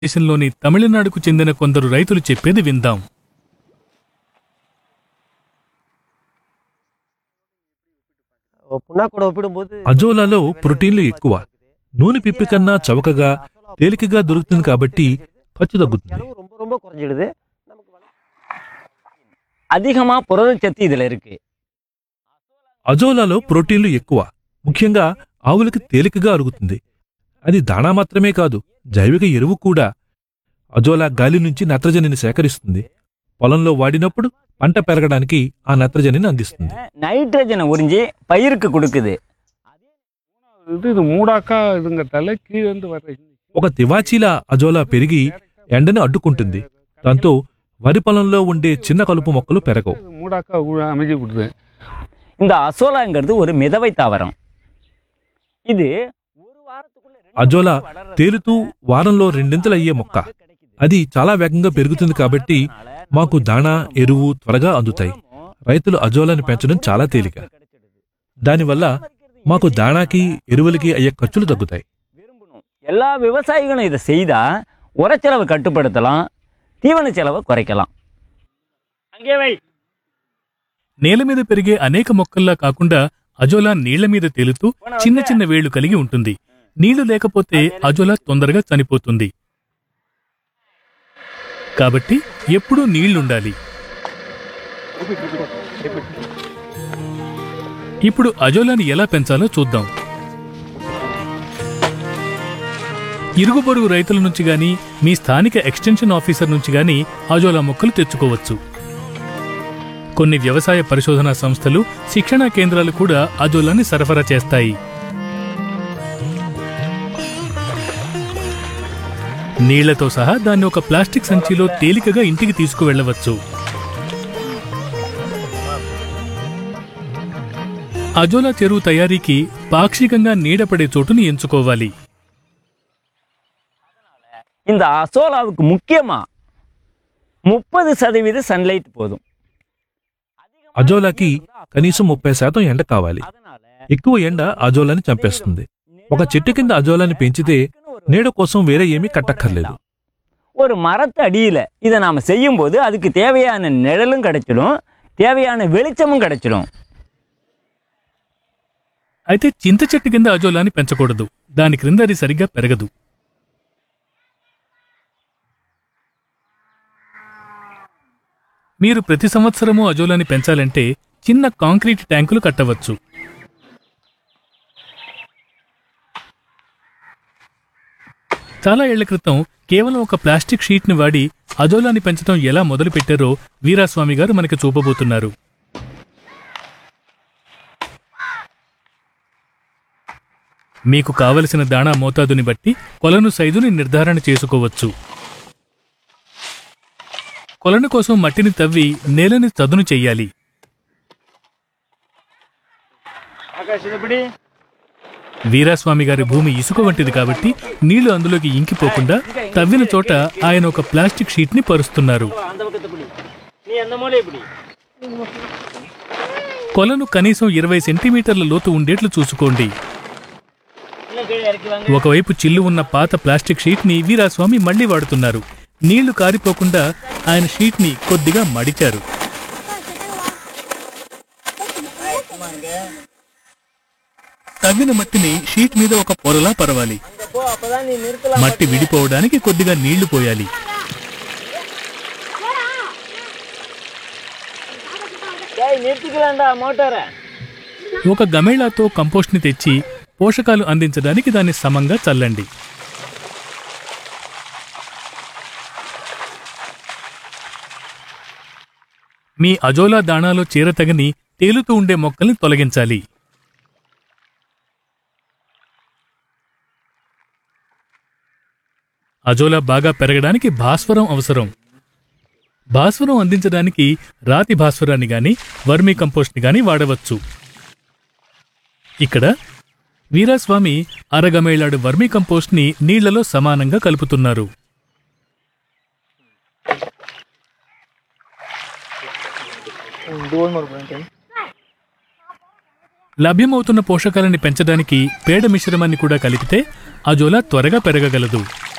దేశంలోని తమిళనాడుకు చెందిన కొందరు రైతులు చెప్పేది విందాం புண்ணாக்கூட ஒப்பிடும்போது అజోలాలో ప్రోటీన్లు ఎక్కువ నూనె పిప్పి కన్నా చవకగా తేలికగా దొరుకుతుంది కాబట్టి ఖర్చు తగ్గుతుంది செலவு ரொம்ப ரொம்ப குறைஞ்சிடுது நமக்கு வள- அதிகமா புரதச்சத்து இதுல இருக்கு అజోలాలో ప్రోటీన్లు ఎక్కువ ముఖ్యంగా ఆవులకి తేలికగా అరుగుతుంది అది దాణా మాత్రమే కాదు జైవిక ఎరువు కూడా అజోలా గాలి నుంచి నత్రజనిని సేకరిస్తుంది పొలంలో వాడినప్పుడు పంట పెరగడానికి ఆ నత్రజనిని అందిస్తుంది நைட்ரஜனை உறிஞ்சி பயிருக்கு கொடுக்குது இது இது மூடாக்கா இதுங்கிறதால கீழே இருந்து வர்ற இந்த ఒక తివాచీలా అజోలా పెరిగి ఎండని అడ్డుకుంటుంది దాంతో వరి పొలంలో ఉండే చిన్న కలుపు మొక్కలు పెరగవు இது மூடாக்கா உ- அமைஞ்சு விடுது இந்த அசோலாங்கிறது ஒரு மிதவை தாவரம் இது ஒரு வாரத்துக்குள்ள ரெண்டு అజోలా முறை வளர்றது. తేలుతూ వారంలో రెండింతలు అయ్యే మొక్క అది చాలా వేగంగా పెరుగుతుంది కాబట్టి మాకు దాణా ఎరువు త్వరగా అందుతాయి రైతులు అజోలాని పెంచడం చాలా తేలిక దానివల్ల మాకు దాణాకి ఎరువులకి అయ్యే ఖర్చులు తగ్గుతాయి விரும்பணும் எல்லா விவசாயிகளும் இதை செய்தா உரச்செலவை கட்டுப்படுத்தலாம் தீவன செலவை குறைக்கலாம் அங்கே வை నేల మీద పెరిగే అనేక మొక్కల్లా కాకుండా అజోలా నీళ్ల మీద తేలుతూ చిన్న చిన్న వేళ్లు కలిగి ఉంటుంది నీళ్లు లేకపోతే అజోలా తొందరగా చనిపోతుంది కాబట్టి ఎప్పుడూ నీళ్లుండాలి ఇప్పుడు అజోలాని ఎలా పెంచాలో చూద్దాం ఇరుగు పొరుగు రైతుల నుంచి గాని మీ స్థానిక ఎక్స్టెన్షన్ ఆఫీసర్ నుంచి గాని అజోలా మొక్కలు తెచ్చుకోవచ్చు కొన్ని వ్యవసాయ పరిశోధనా సంస్థలు శిక్షణా కేంద్రాలు కూడా అజోలాని సరఫరా చేస్తాయి నీళ్లతో సహా దాన్ని ఒక ప్లాస్టిక్ సంచిలో తేలికగా ఇంటికి తీసుకువెళ్లవచ్చు అజోలా చెరువు తయారీకి పాక్షికంగా నీడపడే చోటుని ఎంచుకోవాలి இந்த அசோலாவுக்கு முக்கியமா முப்பது சதவீத சன்லைட் போதும் అజోలాకి కనీసం ముప్పై శాతం ఎండ కావాలి அதனால ఎక్కువ ఎండ అజోలాని చంపేస్తుంది ఒక చెట్టు కింద అజోలాని పెంచితే నీడ కోసం వేరే ఏమీ కట్టక్కర్లేదు ஒரு மரத்து அடியில இதை நாம செய்யும்போது அதுக்கு தேவையான நிழலும் கிடைச்சிடும் தேவையான வெளிச்சமும் கிடைச்சிடும் అయితే చింత చెట్టు కింద అజోలాని పెంచకూడదు దాని క్రింద అది సరిగ్గా పెరగదు మీరు ప్రతి సంవత్సరము అజోలాని పెంచాలంటే చిన్న కాంక్రీట్ ట్యాంకులు కట్టవచ్చు చాలా ఏళ్ల క్రితం కేవలం ఒక ప్లాస్టిక్ షీట్ని వాడి అజోలాని పెంచడం ఎలా మొదలుపెట్టారో వీరాస్వామి గారు మనకి చూపబోతున్నారు మీకు కావలసిన దాణా మోతాదుని బట్టి కొలను సైజుని నిర్ధారణ చేసుకోవచ్చు కొలను కోసం మట్టిని తవ్వి నేలని చదును చెయ్యాలి వీరాస్వామి గారి భూమి ఇసుక వంటిది కాబట్టి నీళ్లు అందులోకి ఇంకిపోకుండా తవ్విన చోట ఆయన ఒక ప్లాస్టిక్ షీట్ ని పరుస్తున్నారు நீ அந்த மூலை இப்படி కొలను కనీసం ఇరవై సెంటీమీటర్ల లోతు ఉండేట్లు చూసుకోండి இன்னும் கீழே இறக்கி வாங்க ఒకవైపు చిల్లు ఉన్న పాత ప్లాస్టిక్ షీట్ ని వీరాస్వామి మళ్లీ వాడుతున్నారు నీళ్లు కారిపోకుండా ఆయన షీట్ ని కొద్దిగా మడిచారు తవ్విన మట్టిని షీట్ మీద ఒక పొరలా పరవాలి போ அப்பதான் நீ நிறுத்தலாம் మట్టి విడిపోవడానికి కొద్దిగా నీళ్లు పోయాలి டேய் நிறுத்திக்கலாம்டா மோட்டாரை ఒక గమేళాతో కంపోస్ట్ ని తెచ్చి పోషకాలు అందించడానికి దాన్ని సమంగా చల్లండి మీ అజోలా దాణాలో చేరతగని తేలుతూ ఉండే మొక్కల్ని తొలగించాలి అజోలా బాగా పెరగడానికి భాస్వరం అవసరం భాస్వరం అందించడానికి రాతి భాస్వరాన్ని గాని వర్మీ కంపోస్ట్ని గాని వాడవచ్చు ఇక్కడ వీరాస్వామి అరగమేళాడు వర్మీ కంపోస్ట్ని నీళ్లలో సమానంగా కలుపుతున్నారు లభ్యమవుతున్న పోషకాలని పెంచడానికి పేడ మిశ్రమాన్ని కూడా కలిపితే అజోలా త్వరగా పెరగగలదు